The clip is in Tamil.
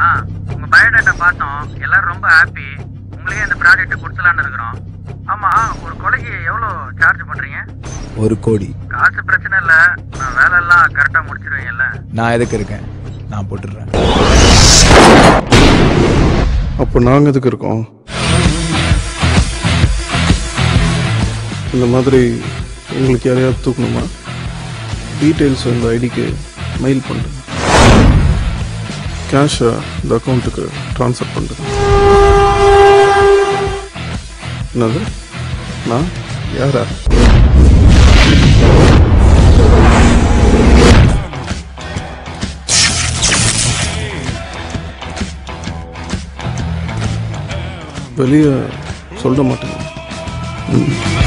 ஆ உங்க பயோடேட்டா பார்த்தோம் எல்லாரும் ரொம்ப ஹாப்பி உங்களுக்கே இந்த ப்ராஜெக்ட் கொடுத்துலான்னு இருக்கிறோம் ஆமா ஒரு கொலைக்கு எவ்வளோ சார்ஜ் பண்றீங்க ஒரு கோடி காசு பிரச்சனை இல்லை நான் வேலை எல்லாம் கரெக்டாக முடிச்சிருவீங்கல்ல நான் எதுக்கு இருக்கேன் நான் போட்டுடுறேன் அப்போ நாங்கள் எதுக்கு இருக்கோம் இந்த மாதிரி உங்களுக்கு யாரையாவது தூக்கணுமா டீட்டெயில்ஸ் இந்த ஐடிக்கு மெயில் பண்ணுறேன் கேஷை இந்த அக்கௌண்ட்டுக்கு ட்ரான்ஸ்ஃபர் பண்ணுறேன் என்னது நான் யாரா வெளியே சொல்ல மாட்டேங்க ம்